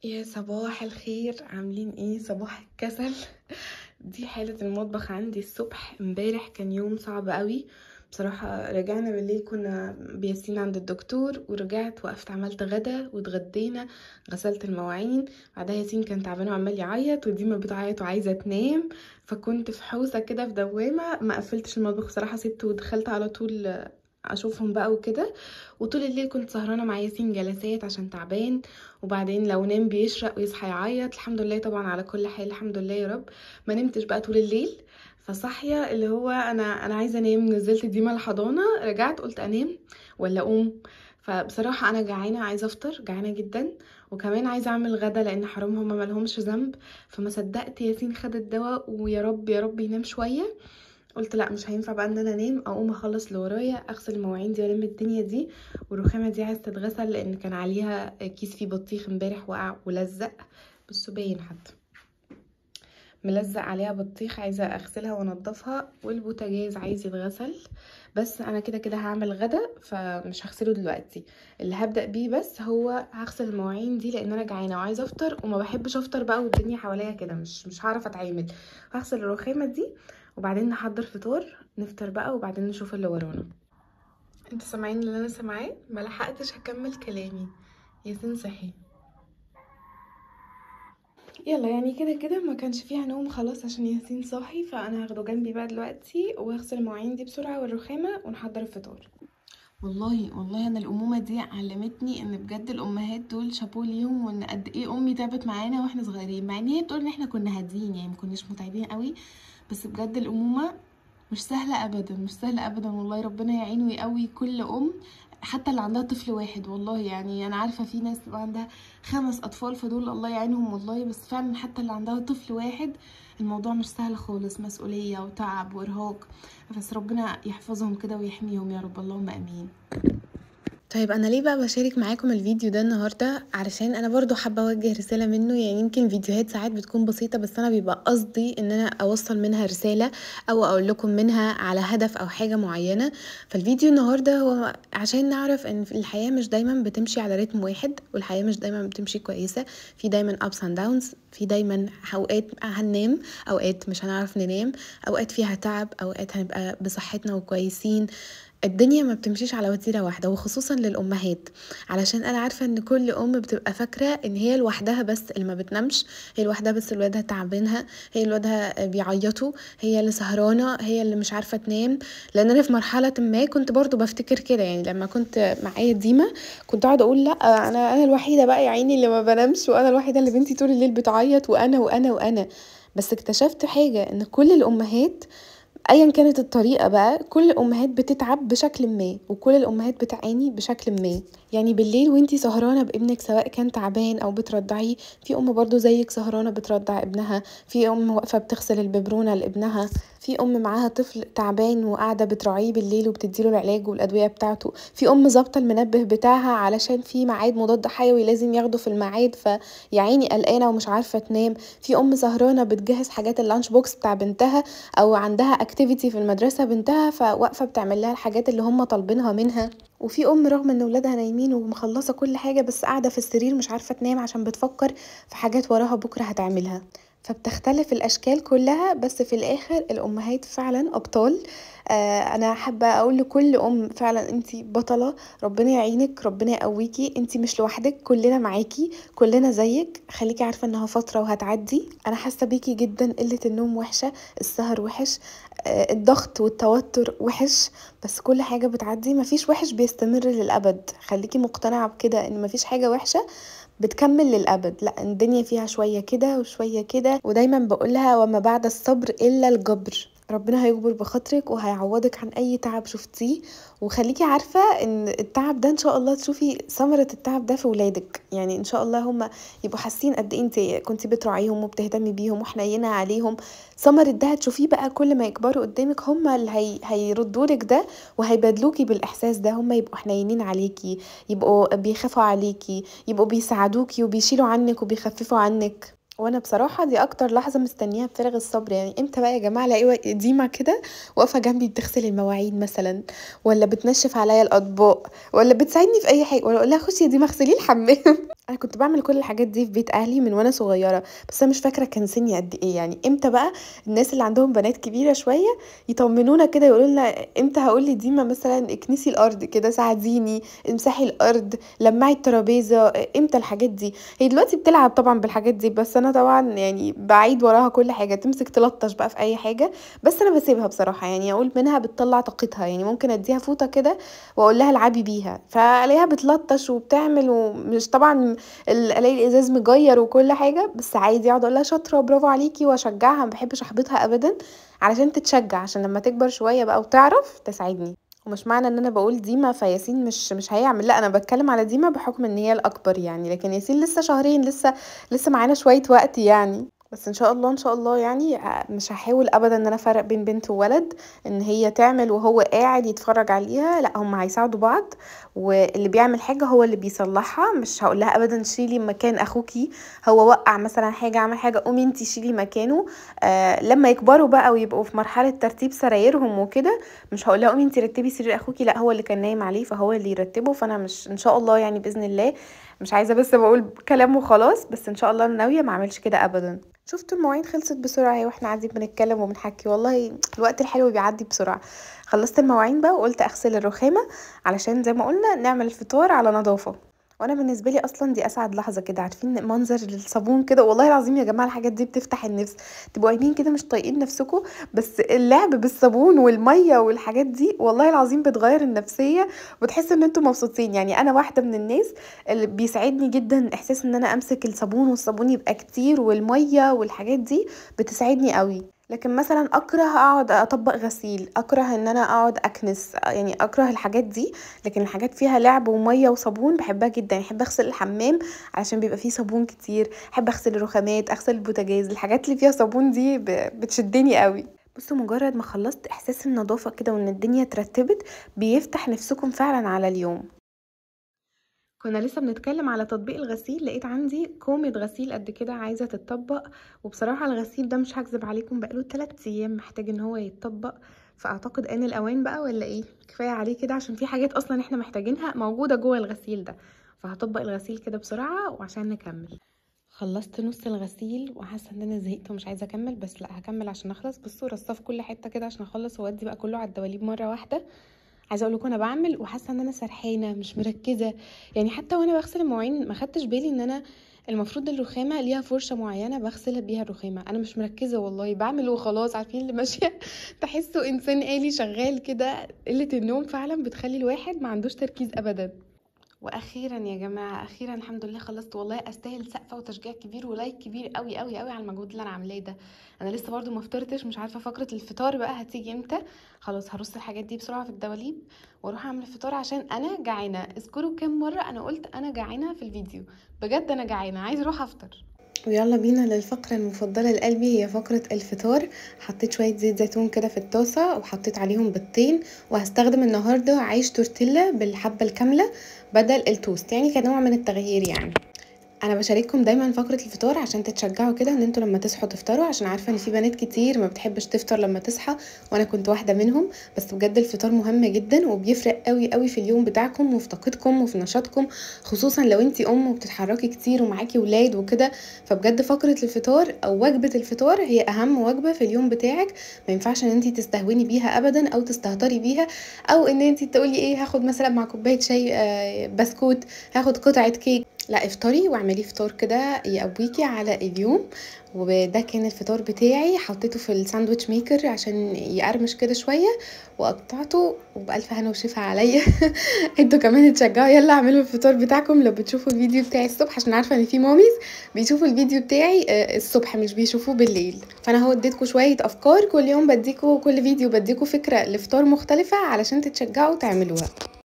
يا صباح الخير عاملين ايه صباح الكسل دي حالة المطبخ عندي الصبح امبارح كان يوم صعب قوي بصراحة رجعنا بالليل كنا بياسين عند الدكتور ورجعت وقفت عملت غدا واتغدينا غسلت المواعين بعدها ياسين كان تعبان وعمال يعيط وديما بتعيط وعايزة تنام فكنت في حوسة كده في دوامة ما قفلتش المطبخ بصراحة سبته ودخلت على طول اشوفهم بقى وكده وطول الليل كنت سهرانه مع ياسين جلسات عشان تعبان وبعدين لو نام بيشرق ويصحى يعيط الحمد لله طبعا على كل حال الحمد لله يا رب ما نمتش بقى طول الليل فصاحيه اللي هو انا انا عايزه انام نزلت ديما الحضانه رجعت قلت انام ولا اقوم فبصراحه انا جعانه عايزه افطر جعانه جدا وكمان عايزه اعمل غدا لان حرام هما مالهمش ذنب فما صدقت ياسين خد الدواء ويا رب يا رب ينام شويه قلت لا مش هينفع بقى ان انا انام اقوم اخلص اللي ورايا اغسل المواعين دي والم الدنيا دي والرخامه دي عايزه تتغسل لان كان عليها كيس فيه بطيخ امبارح وقع ولزق بصوا باين حتى ملزق عليها بطيخ عايزه اغسلها وانضفها والبوتاجاز عايز يتغسل بس انا كده كده هعمل غدا فمش هغسله دلوقتي اللي هبدا بيه بس هو هغسل المواعين دي لان انا جعانه وعايزه افطر وما بحبش افطر بقى والدنيا حواليا كده مش مش هعرف اتعامل هغسل الرخامه دي وبعدين نحضر فطار نفطر بقى وبعدين نشوف اللي ورانا انتوا سامعين اللي انا سامعاه ما لحقتش هكمل كلامي ياسين صحي يلا يعني كده كده ما كانش فيها نوم خلاص عشان ياسين صاحي فانا هاخده جنبي بقى دلوقتي واغسل المواعين دي بسرعه والرخامه ونحضر الفطار والله والله انا الامومه دي علمتني ان بجد الامهات دول شابوه ليهم وان قد ايه امي تعبت معانا واحنا صغيرين مع ان هي بتقول ان احنا كنا هاديين يعني ما كناش متعبين قوي بس بجد الامومه مش سهله ابدا مش سهله ابدا والله ربنا يعين ويقوي كل ام حتى اللي عندها طفل واحد والله يعني انا عارفه في ناس بقى عندها خمس اطفال فدول الله يعينهم والله بس فعلا حتى اللي عندها طفل واحد الموضوع مش سهل خالص مسؤوليه وتعب وارهاق بس ربنا يحفظهم كده ويحميهم يا رب اللهم امين طيب انا ليه بقى بشارك معاكم الفيديو ده النهارده علشان انا برضو حابه اوجه رساله منه يعني يمكن فيديوهات ساعات بتكون بسيطه بس انا بيبقى قصدي ان انا اوصل منها رساله او اقول لكم منها على هدف او حاجه معينه فالفيديو النهارده هو عشان نعرف ان الحياه مش دايما بتمشي على رتم واحد والحياه مش دايما بتمشي كويسه في دايما ups and downs في دايما اوقات هننام اوقات مش هنعرف ننام اوقات فيها تعب اوقات هنبقى بصحتنا وكويسين الدنيا ما بتمشيش على وتيره واحده وخصوصا للامهات علشان انا عارفه ان كل ام بتبقى فاكره ان هي لوحدها بس اللي ما بتنامش هي لوحدها بس اللي ولادها تعبانها هي اللي ولادها بيعيطوا هي اللي سهرانه هي اللي مش عارفه تنام لان انا في مرحله ما كنت برضو بفتكر كده يعني لما كنت معايا ديما كنت اقعد اقول لا انا انا الوحيده بقى يا عيني اللي ما بنامش وانا الوحيده اللي بنتي طول الليل بتعيط وانا وانا وانا بس اكتشفت حاجه ان كل الامهات ايا كانت الطريقه بقى كل الامهات بتتعب بشكل ما وكل الامهات بتعاني بشكل ما يعني بالليل وانتي سهرانه بابنك سواء كان تعبان او بترضعيه في ام برضو زيك سهرانه بترضع ابنها في ام واقفه بتغسل الببرونه لابنها في ام معاها طفل تعبان وقاعده بتراعيه بالليل وبتديله العلاج والادويه بتاعته في ام ظابطه المنبه بتاعها علشان في ميعاد مضاد حيوي لازم ياخده في الميعاد فيعيني قلقانه ومش عارفه تنام في ام سهرانه بتجهز حاجات اللانش بوكس بتاع بنتها او عندها اكتيفيتي في المدرسه بنتها فواقفه بتعمل لها الحاجات اللي هم طالبينها منها وفي ام رغم ان ولادها نايمين ومخلصه كل حاجه بس قاعده في السرير مش عارفه تنام عشان بتفكر في حاجات وراها بكره هتعملها فبتختلف الاشكال كلها بس في الاخر الامهات فعلا ابطال آه انا حابه اقول لكل ام فعلا انت بطله ربنا يعينك ربنا يقويكي انت مش لوحدك كلنا معاكي كلنا زيك خليكي عارفه انها فتره وهتعدي انا حاسه بيكي جدا قله النوم وحشه السهر وحش آه الضغط والتوتر وحش بس كل حاجه بتعدي مفيش وحش بيستمر للابد خليكي مقتنعه بكده ان مفيش حاجه وحشه بتكمل للأبد لا الدنيا فيها شوية كده وشوية كده ودايما بقولها وما بعد الصبر إلا الجبر ربنا هيجبر بخاطرك وهيعوضك عن اي تعب شفتيه وخليكي عارفه ان التعب ده ان شاء الله تشوفي ثمره التعب ده في ولادك يعني ان شاء الله هم يبقوا حاسين قد ايه انت كنت بتراعيهم وبتهتمي بيهم وحنينه عليهم ثمره ده هتشوفيه بقى كل ما يكبروا قدامك هم اللي هي... هيردوا لك ده وهيبادلوكي بالاحساس ده هم يبقوا حنينين عليكي يبقوا بيخافوا عليكي يبقوا بيساعدوكي وبيشيلوا عنك وبيخففوا عنك وانا بصراحه دي اكتر لحظه مستنياها بفارغ الصبر يعني امتى بقى يا جماعه الاقي ديما كده واقفه جنبي بتغسل المواعين مثلا ولا بتنشف عليا الاطباق ولا بتساعدني في اي حاجه ولا اقول لها خشي يا ديما اغسلي الحمام أنا كنت باعمل كل الحاجات دي في بيت أهلي من وأنا صغيرة، بس أنا مش فاكرة كان سني قد إيه يعني، إمتى بقى الناس اللي عندهم بنات كبيرة شوية يطمنونا كده يقولوا لنا إمتى هاقول لديما مثلًا اكنسي الأرض كده، ساعديني، امسحي الأرض، لمّعي الترابيزة، إمتى الحاجات دي؟ هي دلوقتي بتلعب طبعًا بالحاجات دي، بس أنا طبعًا يعني باعيد وراها كل حاجة، تمسك تلطش بقى في أي حاجة، بس أنا باسيبها بصراحة يعني أقول منها بتطلّع طاقتها، يعني ممكن أديها فوطة كده وأقول لها العبي بيها، فالاقيها بتلطش وبتعمل ومش طبعًا ال الاقي الإزاز مجيّر وكل حاجة، بس عادي أقعد أقول لها شاطرة برافو عليكِ وأشجعها، ما باحبش أحبطها أبدًا، علشان تتشجع عشان لمّا تكبر شوية بقى وتعرف تساعدني، ومش معنى إن أنا باقول ديما فياسين مش مش هيعمل، لأ أنا باتكلم على ديما بحكم إن هي الأكبر يعني، لكن ياسين لسه شهرين لسه لسه معانا شوية وقت يعني. بس إن شاء الله، إن شاء الله يعني مش هاحاول أبدًا إن أنا أفرّق بين بنت وولد، إن هي تعمل وهو قاعد يتفرّج عليها، لأ هُم هيساعدوا بعض، واللي بيعمل حاجة هو اللي بيصلّحها، مش هاقول لها أبدًا شيلي مكان أخوكِ، هو وقّع مثلًا حاجة، عمل حاجة، قومي أنتِ شيلي مكانه، آآ لمّا يكبروا بقى ويبقوا في مرحلة ترتيب سرايرهم وكده، مش هاقول لها قومي أنتِ رتّبي سرير أخوكِ، لأ هو اللي كان نايم عليه فهو اللي يرتّبه، فأنا مش إن شاء الله يعني بإذن الله، مش عايزة بس باقول كلام وخلاص، بس إن شاء الله أنا ناوية ما أعملش كده أبدًا. شُفتوا المواعين خلصت بسرعة أهي وإحنا قاعدين بنتكلم وبنحكي، والله الوقت الحلو بيعدّي بسرعة. خلّصت المواعين بقى وقُلت أغسل الرخامة علشان زي ما قُلنا نعمل الفطار على نضافة. وأنا بالنسبة لي أصلًا دي أسعد لحظة كده، عارفين منظر الصابون كده والله العظيم يا جماعة الحاجات دي بتفتح النِفس، تبقوا قايمين كده مش طايقين نفسكم، بس اللعب بالصابون والمَيّة والحاجات دي والله العظيم بتغيّر النفسية وبتحسّوا إن أنتم مبسوطين، يعني أنا واحدة من الناس اللي بيسعدني جدًا إحساس إن أنا أمسك الصابون والصابون يبقى كتير والمَيّة والحاجات دي بتسعدني أوي. لكن مثلًا أكره أقعد أطبّق غسيل، أكره إن أنا أقعد أكنس، يعني أكره الحاجات دي، لكن الحاجات فيها لعب ومَيّة وصابون باحبها جدًا، يعني أحب أغسل الحمام عشان بيبقى فيه صابون كتير، أحب أغسل الرخامات، أغسل البوتاجاز، الحاجات اللي فيها صابون دي ب بتشدني أوي. بُصّوا مجرد ما خلّصت إحساس النضافة كده وإن الدنيا اترتبت، بيفتح نِفسكم فعلًا على اليوم. كنا لسه بنتكلم على تطبيق الغسيل لقيت عندي كومة غسيل قد كده عايزة تتطبق وبصراحة الغسيل ده مش هكذب عليكم بقاله 3 ايام محتاج ان هو يتطبق فاعتقد ان الاوان بقى ولا ايه كفاية عليه كده عشان في حاجات اصلا احنا محتاجينها موجودة جوه الغسيل ده فهطبق الغسيل كده بسرعة وعشان نكمل خلصت نص الغسيل وحاسه ان انا زهقت ومش عايزه اكمل بس لا هكمل عشان اخلص بصوا رصاه في كل حته كده عشان اخلص واودي بقى كله على الدواليب مره واحده عايزه اقول لكم انا بعمل وحاسه ان انا سرحانه مش مركزه يعني حتى وانا بغسل المواعين ما خدتش بالي ان انا المفروض الرخامه ليها فرشه معينه بغسل بيها الرخامه انا مش مركزه والله بعمل وخلاص عارفين اللي ماشيه تحسوا انسان آلي شغال كده قله النوم فعلا بتخلي الواحد ما عندوش تركيز ابدا واخيرا يا جماعه اخيرا الحمد لله خلصت والله استاهل سقفه وتشجيع كبير ولايك كبير قوي قوي قوي على المجهود اللي انا عاملاه ده انا لسه برضو ما فطرتش مش عارفه فقره الفطار بقى هتيجي امتى خلاص هرص الحاجات دي بسرعه في الدواليب واروح اعمل الفطار عشان انا جعانه اذكروا كام مره انا قلت انا جعانه في الفيديو بجد انا جعانه عايزه اروح افطر ويلا بينا للفقرة المفضلة لقلبي هي فقرة الفطار حطيت شوية زيت زيتون كده في الطاسة وحطيت عليهم بيضتين وهستخدم النهاردة عيش تورتيلا بالحبة الكاملة بدل التوست يعني كنوع من التغيير يعني انا بشارككم دايما فقره الفطار عشان تتشجعوا كده ان انتوا لما تصحوا تفطروا عشان عارفه ان في بنات كتير ما بتحبش تفطر لما تصحى وانا كنت واحده منهم بس بجد الفطار مهم جدا وبيفرق قوي قوي في اليوم بتاعكم وفي طاقتكم وفي نشاطكم خصوصا لو انت ام وبتتحركي كتير ومعاكي ولاد وكده فبجد فقره الفطار او وجبه الفطار هي اهم وجبه في اليوم بتاعك ما ينفعش ان انت تستهوني بيها ابدا او تستهتري بيها او ان انت تقولي ايه هاخد مثلا مع كوبايه شاي آه بسكوت هاخد قطعه كيك لا افطري واعملي فطار كده يقويكي على اليوم وده كان الفطار بتاعي حطيته في الساندوتش ميكر عشان يقرمش كده شويه وقطعته وبألف هنا وشفا عليا انتوا كمان اتشجعوا يلا اعملوا الفطار بتاعكم لو بتشوفوا الفيديو بتاعي الصبح عشان عارفه ان في ماميز بيشوفوا الفيديو بتاعي الصبح مش بيشوفوه بالليل فانا هو اديتكم شويه افكار كل يوم بديكوا كل فيديو بديكوا فكره لفطار مختلفه علشان تتشجعوا تعملوها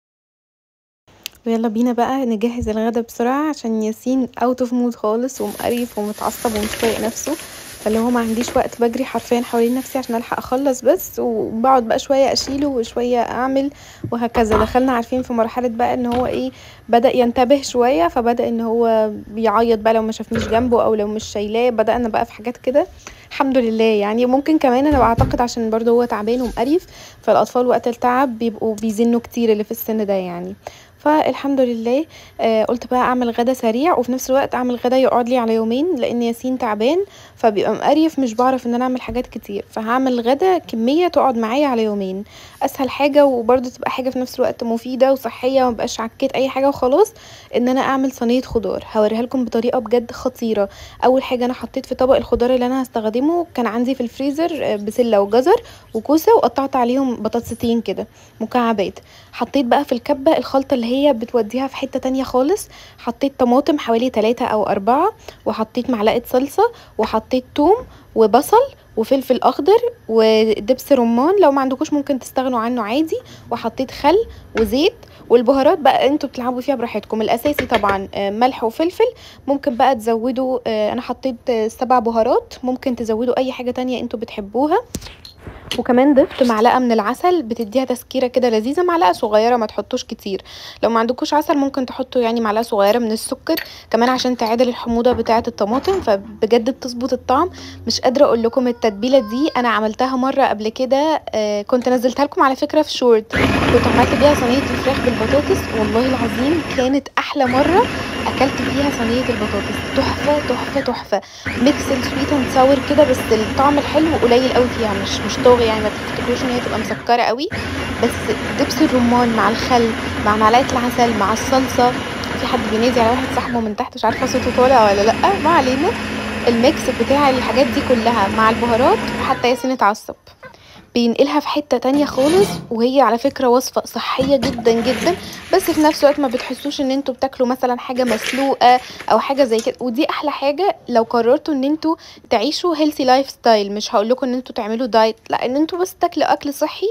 ويلا بينا بقى نجهز الغدا بسرعة عشان ياسين اوت اوف مود خالص ومقريف ومتعصب ومش طايق نفسه فاللي هو ما عنديش وقت بجري حرفيا حوالين نفسي عشان الحق اخلص بس وبقعد بقى شويه اشيله وشويه اعمل وهكذا دخلنا عارفين في مرحله بقى ان هو ايه بدا ينتبه شويه فبدا ان هو بيعيط بقى لو ما شافنيش جنبه او لو مش شايلاه بدانا بقى في حاجات كده الحمد لله يعني ممكن كمان انا بعتقد عشان برضه هو تعبان ومقريف فالاطفال وقت التعب بيبقوا بيزنوا كتير اللي في السن ده يعني فالحمد لله آه قلت بقى اعمل غدا سريع وفي نفس الوقت اعمل غدا يقعد لي على يومين لان ياسين تعبان فبيبقى مقريف مش بعرف ان انا اعمل حاجات كتير فهعمل غدا كميه تقعد معايا على يومين اسهل حاجه وبرده تبقى حاجه في نفس الوقت مفيده وصحيه ومبقاش عكيت اي حاجه وخلاص ان انا اعمل صينيه خضار هوريها لكم بطريقه بجد خطيره اول حاجه انا حطيت في طبق الخضار اللي انا هستخدمه كان عندي في الفريزر آه، بسله وجزر وكوسه وقطعت عليهم بطاطستين كده مكعبات حطيت بقى في الكبه الخلطه اللي هي بتوديها في حته تانية خالص حطيت طماطم حوالي 3 او 4 وحطيت معلقه صلصه وحطيت توم وبصل وفلفل اخضر ودبس رمان لو ما عندكوش ممكن تستغنوا عنه عادي وحطيت خل وزيت والبهارات بقى انتوا بتلعبوا فيها براحتكم الاساسي طبعا آه، ملح وفلفل ممكن بقى تزودوا آه، انا حطيت آه، سبع بهارات ممكن تزودوا اي حاجه تانية انتوا بتحبوها وكمان ضفت معلقه من العسل بتديها تسكيره كده لذيذه معلقه صغيره ما تحطوش كتير لو ما عندكوش عسل ممكن تحطوا يعني معلقه صغيره من السكر كمان عشان تعادل الحموضه بتاعه الطماطم فبجد بتظبط الطعم مش قادره اقول لكم التتبيله دي انا عملتها مره قبل كده آه كنت نزلتها لكم على فكره في شورت كنت عملت بيها صينيه الفراخ بالبطاطس والله العظيم كانت احلى مره اكلت فيها صينيه البطاطس تحفه تحفه تحفه ميكس السويت اند ساور كده بس الطعم الحلو قليل قوي فيها مش مش طاغي يعني ما تفتكروش ان هي تبقى مسكره قوي بس دبس الرمان مع الخل مع معلقه العسل مع الصلصه في حد بينادي على واحد صاحبه من تحت مش عارفه صوته طالع ولا لا ما علينا الميكس بتاع الحاجات دي كلها مع البهارات حتى ياسين اتعصب بينقلها في حتة تانية خالص وهي على فكرة وصفة صحية جدا جدا بس في نفس الوقت ما بتحسوش ان انتوا بتاكلوا مثلا حاجة مسلوقة او حاجة زي كده ودي احلى حاجة لو قررتوا ان انتوا تعيشوا هيلثي لايف ستايل مش هقول لكم ان انتوا تعملوا دايت لا ان انتوا بس تاكلوا اكل صحي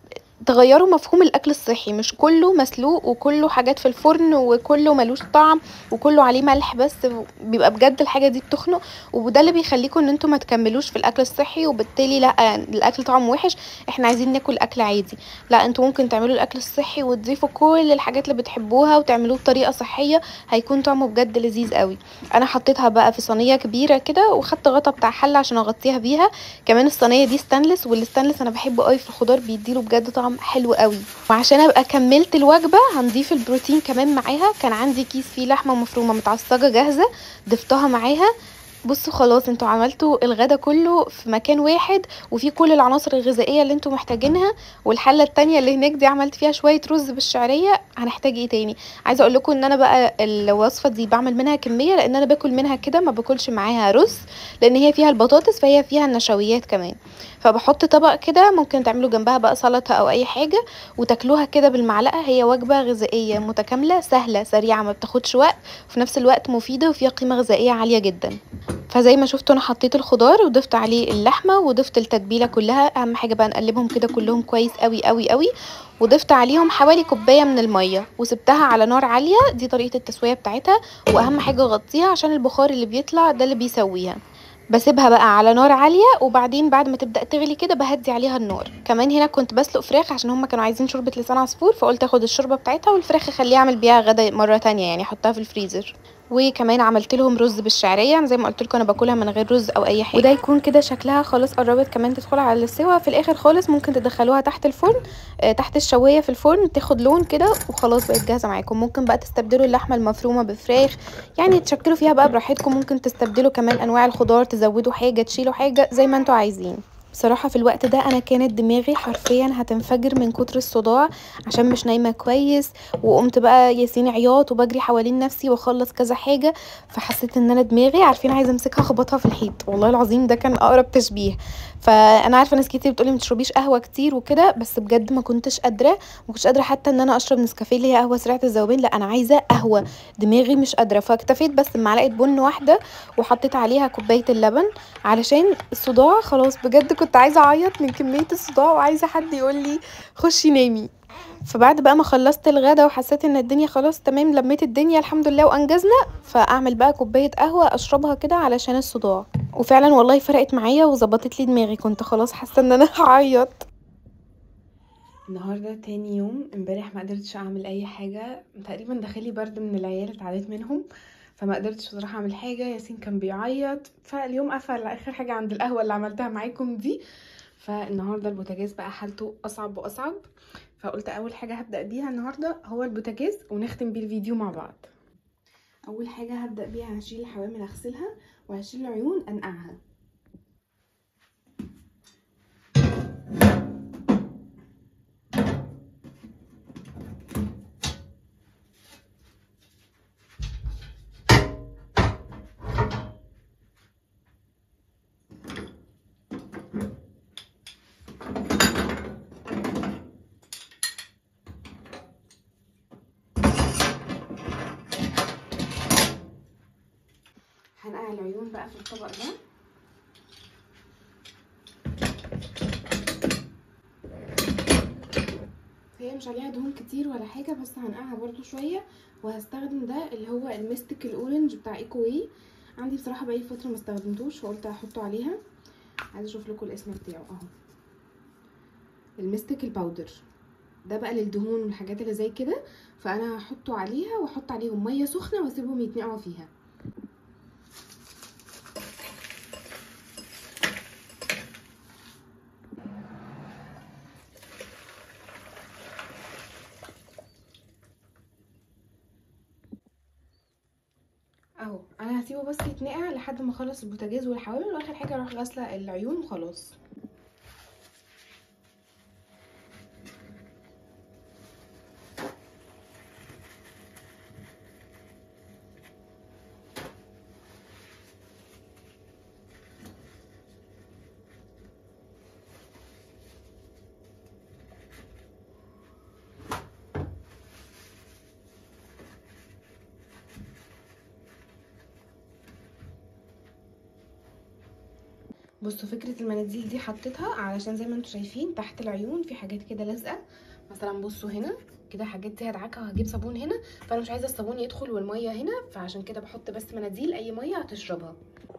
تغيروا مفهوم الاكل الصحي مش كله مسلوق وكله حاجات في الفرن وكله ملوش طعم وكله عليه ملح بس بيبقى بجد الحاجه دي بتخنق وده اللي بيخليكم ان انتوا ما تكملوش في الاكل الصحي وبالتالي لا الاكل طعمه وحش احنا عايزين ناكل اكل عادي لا انتوا ممكن تعملوا الاكل الصحي وتضيفوا كل الحاجات اللي بتحبوها وتعملوه بطريقه صحيه هيكون طعمه بجد لذيذ قوي انا حطيتها بقى في صينيه كبيره كده وخدت غطا بتاع حله عشان اغطيها بيها كمان الصينيه دي ستانلس والستانلس انا بحبه قوي في الخضار بيديله بجد طعم حلو قوي وعشان ابقى كملت الوجبه هنضيف البروتين كمان معاها كان عندي كيس فيه لحمه مفرومه متعصجه جاهزه ضفتها معاها بصوا خلاص انتوا عملتوا الغدا كله في مكان واحد وفيه كل العناصر الغذائيه اللي انتوا محتاجينها والحله التانية اللي هناك دي عملت فيها شويه رز بالشعريه هنحتاج ايه تاني عايزه اقول لكم ان انا بقى الوصفه دي بعمل منها كميه لان انا باكل منها كده ما باكلش معاها رز لان هي فيها البطاطس فهي فيها النشويات كمان فبحط طبق كده ممكن تعملوا جنبها بقى سلطه او اي حاجه وتاكلوها كده بالمعلقه هي وجبه غذائيه متكامله سهله سريعه ما بتاخدش وقت وفي نفس الوقت مفيده وفيها قيمه غذائيه عاليه جدا فزي ما شفتوا انا حطيت الخضار وضفت عليه اللحمه وضفت التتبيله كلها اهم حاجه بقى نقلبهم كده كلهم كويس قوي قوي قوي وضفت عليهم حوالي كوبايه من الميه وسبتها على نار عاليه دي طريقه التسويه بتاعتها واهم حاجه غطيها عشان البخار اللي بيطلع ده اللي بيسويها بسيبها بقى على نار عاليه وبعدين بعد ما تبدا تغلي كده بهدي عليها النار كمان هنا كنت بسلق فراخ عشان هما كانوا عايزين شوربه لسان عصفور فقلت اخد الشوربه بتاعتها والفراخ اخليها اعمل بيها غدا مره تانية يعني احطها في الفريزر وكمان عملت لهم رز بالشعريه زي ما قلت لكم انا باكلها من غير رز او اي حاجه وده يكون كده شكلها خلاص قربت كمان تدخل على السوا في الاخر خالص ممكن تدخلوها تحت الفرن آه تحت الشوايه في الفرن تاخد لون كده وخلاص بقت جاهزه معاكم ممكن بقى تستبدلوا اللحمه المفرومه بفراخ يعني تشكلوا فيها بقى براحتكم ممكن تستبدلوا كمان انواع الخضار تزودوا حاجه تشيلوا حاجه زي ما انتوا عايزين بصراحه في الوقت ده انا كانت دماغي حرفيا هتنفجر من كتر الصداع عشان مش نايمه كويس وقمت بقى ياسين عياط وبجري حوالين نفسي واخلص كذا حاجه فحسيت ان انا دماغي عارفين عايزه امسكها اخبطها في الحيط والله العظيم ده كان اقرب تشبيه فانا عارفه ناس كتير بتقولي ما تشربيش قهوه كتير وكده بس بجد ما كنتش قادره ما كنتش قادره حتى ان انا اشرب نسكافيه اللي هي قهوه سريعه الذوبان لا انا عايزه قهوه دماغي مش قادره فاكتفيت بس بمعلقه بن واحده وحطيت عليها كوبايه اللبن علشان الصداع خلاص بجد كنت عايزه اعيط من كميه الصداع وعايزه حد يقول لي خشي نامي فبعد بقى ما خلصت الغدا وحسيت ان الدنيا خلاص تمام لميت الدنيا الحمد لله وانجزنا فاعمل بقى كوبايه قهوه اشربها كده علشان الصداع وفعلا والله فرقت معايا وظبطت لي دماغي كنت خلاص حاسه ان انا هعيط النهارده تاني يوم امبارح ما قدرتش اعمل اي حاجه تقريبا دخلي برد من العيال اتعديت منهم فما قدرتش بصراحه اعمل حاجه ياسين كان بيعيط فاليوم قفل اخر حاجه عند القهوه اللي عملتها معاكم دي فالنهارده البوتاجاز بقى حالته اصعب واصعب فقلت اول حاجه هبدا بيها النهارده هو البوتاجاز ونختم بيه الفيديو مع بعض اول حاجه هبدا بيها هشيل الحوامل اغسلها وهشيل العيون انقعها هنقع العيون بقى في الطبق ده هي مش عليها دهون كتير ولا حاجه بس هنقعها برضو شويه وهستخدم ده اللي هو الميستيك الاورنج بتاع ايكو واي عندي بصراحه بقالي فتره ما استخدمتوش فقلت احطه عليها عايزه اشوف لكم الاسم بتاعه اهو الميستيك الباودر ده بقى للدهون والحاجات اللي زي كده فانا هحطه عليها واحط عليهم ميه سخنه واسيبهم يتنقعوا فيها اهو انا هسيبه بس يتنقع لحد ما اخلص البوتاجاز والحوامل واخر حاجه اروح غاسله العيون وخلاص بصوا فكره المناديل دي حطيتها علشان زي ما انتم شايفين تحت العيون في حاجات كده لازقه مثلا بصوا هنا كده حاجات دي هدعكها وهجيب صابون هنا فانا مش عايزه الصابون يدخل والميه هنا فعشان كده بحط بس مناديل اي ميه هتشربها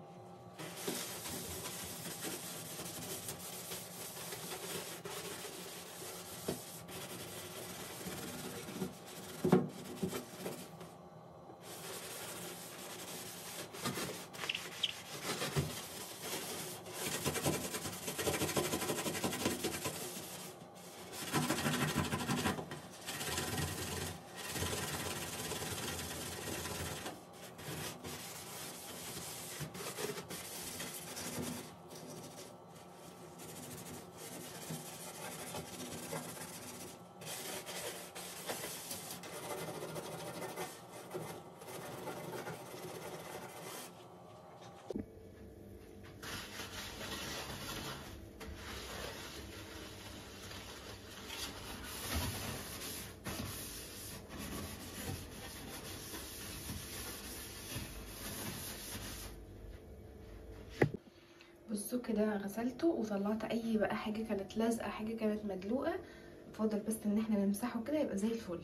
بصوا كده غسلته وطلعت اي بقى حاجه كانت لازقه حاجه كانت مدلوقه فاضل بس ان احنا نمسحه كده يبقى زي الفل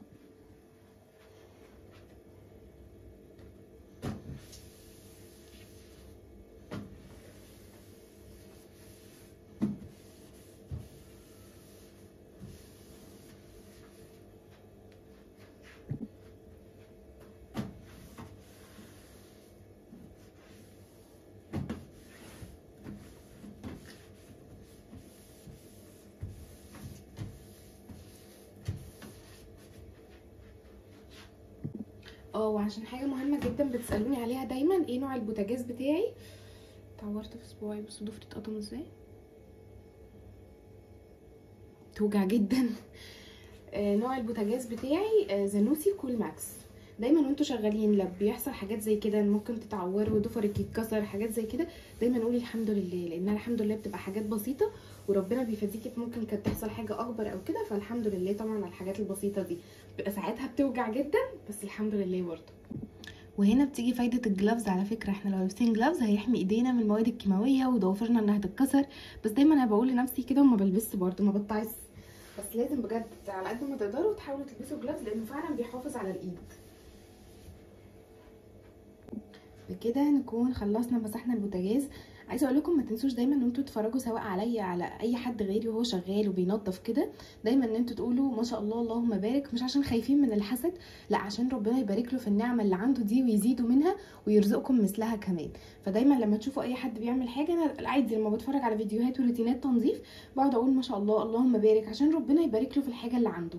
اه وعشان حاجه مهمه جدا بتسالوني عليها دايما ايه نوع البوتاجاز بتاعي اتعورت في صباعي بس ضفري اتقطم ازاي توجع جدا آه نوع البوتاجاز بتاعي آه زانوسي كول ماكس دايما وانتوا شغالين لما بيحصل حاجات زي كده ممكن تتعوروا ضفرك يتكسر حاجات زي كده دايما قولي الحمد لله لانها الحمد لله بتبقى حاجات بسيطه وربنا بيفديكي في كانت تحصل حاجه اكبر او كده فالحمد لله طبعا على الحاجات البسيطه دي بيبقى ساعتها بتوجع جدا بس الحمد لله برضه وهنا بتيجي فايدة الجلافز على فكرة احنا لو لابسين جلافز هيحمي ايدينا من المواد الكيماوية وضوافرنا انها تتكسر بس دايما انا بقول لنفسي كده وما بلبسش برضه ما بتعص بس لازم بجد على قد ما تقدروا تحاولوا تلبسوا جلافز لانه فعلا بيحافظ على الايد بكده نكون خلصنا مسحنا البوتاجاز عايزه اقول لكم ما تنسوش دايما ان انتوا تتفرجوا سواء عليا على اي حد غيري وهو شغال وبينظف كده دايما ان انتوا تقولوا ما شاء الله اللهم بارك مش عشان خايفين من الحسد لا عشان ربنا يبارك له في النعمه اللي عنده دي ويزيدوا منها ويرزقكم مثلها كمان فدايما لما تشوفوا اي حد بيعمل حاجه انا عادي لما بتفرج على فيديوهات وروتينات تنظيف بقعد اقول ما شاء الله اللهم بارك عشان ربنا يبارك له في الحاجه اللي عنده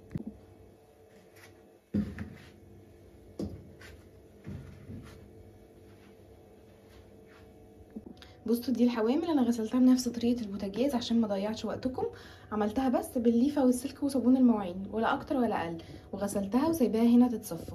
بصوا دي الحوامل انا غسلتها بنفس طريقه البوتاجاز عشان ما اضيعش وقتكم عملتها بس بالليفه والسلك وصابون المواعين ولا اكتر ولا اقل وغسلتها وسايباها هنا تتصفى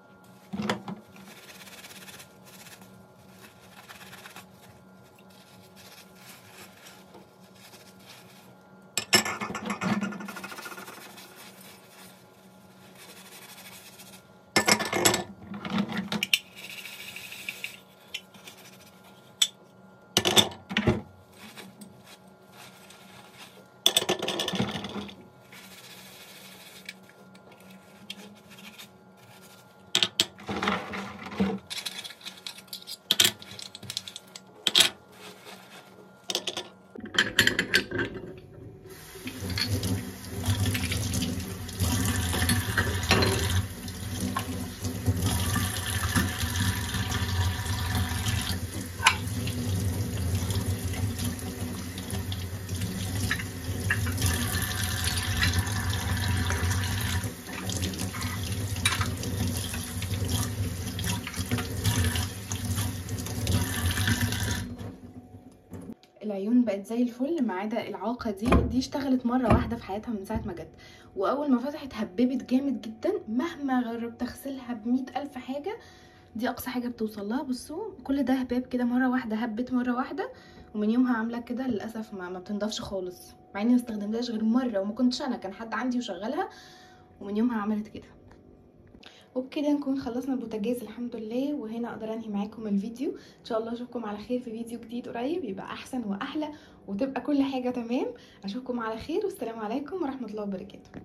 العيون بقت زي الفل ما عدا العاقه دي دي اشتغلت مره واحده في حياتها من ساعه ما جت واول ما فتحت هببت جامد جدا مهما جربت اغسلها بمئة الف حاجه دي اقصى حاجه بتوصل لها بصوا كل ده هباب كده مره واحده هبت مره واحده ومن يومها عامله كده للاسف ما, ما بتنضفش خالص مع اني ما استخدمتهاش غير مره وما كنتش انا كان حد عندي وشغلها ومن يومها عملت كده وبكده نكون خلصنا البوتاجاز الحمد لله وهنا اقدر انهي معاكم الفيديو ان شاء الله اشوفكم على خير في فيديو جديد قريب يبقى احسن واحلى وتبقى كل حاجه تمام اشوفكم على خير والسلام عليكم ورحمه الله وبركاته